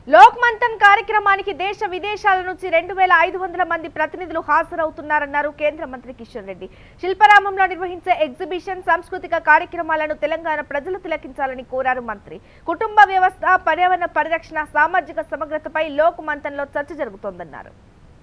లోక్ మంథన్ కార్యక్రమానికి దేశ విదేశాల నుంచి రెండు వేల ఐదు వందల మంది ప్రతినిధులు హాజరవుతున్నారన్నారు కేంద్ర మంత్రి కిషన్ రెడ్డి శిల్పరామంలో నిర్వహించే ఎగ్జిబిషన్ సాంస్కృతిక కార్యక్రమాలను తెలంగాణ ప్రజలు తిలకించాలని కోరారు మంత్రి కుటుంబ వ్యవస్థ పర్యావరణ పరిరక్షణ సామాజిక సమగ్రతపై లోక్ మంథన్లో చర్చ జరుగుతోందన్నారు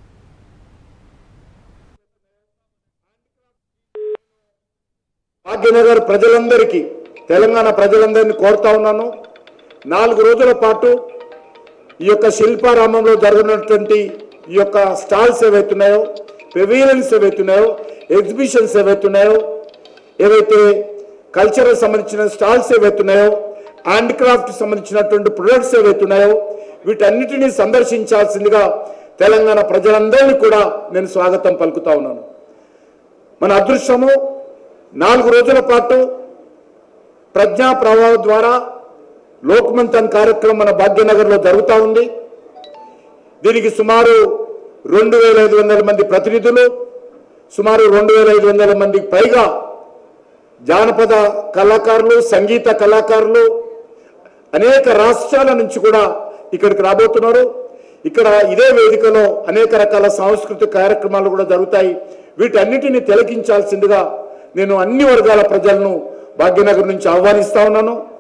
భాగ్యనగర్ ప్రజలందరికీ తెలంగాణ ప్రజలందరినీ కోరుతా ఉన్నాను నాలుగు రోజుల పాటు ఈ యొక్క శిల్పారామంలో జరుగుతున్నటువంటి ఈ యొక్క స్టాల్స్ ఏవైతున్నాయో పెవీలియన్స్ ఏవైతున్నాయో ఎగ్జిబిషన్స్ ఏవైతున్నాయో ఏవైతే కల్చరల్ సంబంధించిన స్టాల్స్ ఏవైతున్నాయో హ్యాండ్ క్రాఫ్ట్ సంబంధించినటువంటి ప్రొడక్ట్స్ ఏవైతున్నాయో వీటన్నిటినీ సందర్శించాల్సిందిగా తెలంగాణ ప్రజలందరినీ కూడా నేను స్వాగతం పలుకుతా ఉన్నాను మన అదృష్టము నాలుగు రోజుల పాటు ప్రజ్ఞా ప్రవాహం ద్వారా లోక్మంతన్ కార్యక్రమం మన భాగ్యనగర్లో జరుగుతూ ఉంది దీనికి సుమారు రెండు వేల ఐదు వందల మంది ప్రతినిధులు సుమారు రెండు వేల ఐదు వందల మందికి పైగా జానపద కళాకారులు సంగీత కళాకారులు అనేక రాష్ట్రాల నుంచి కూడా ఇక్కడికి రాబోతున్నారు ఇక్కడ ఇదే వేదికలో అనేక రకాల సాంస్కృతిక కార్యక్రమాలు కూడా జరుగుతాయి వీటన్నిటిని తిలకించాల్సిందిగా నేను అన్ని వర్గాల ప్రజలను భాగ్యనగర్ నుంచి ఆహ్వానిస్తా ఉన్నాను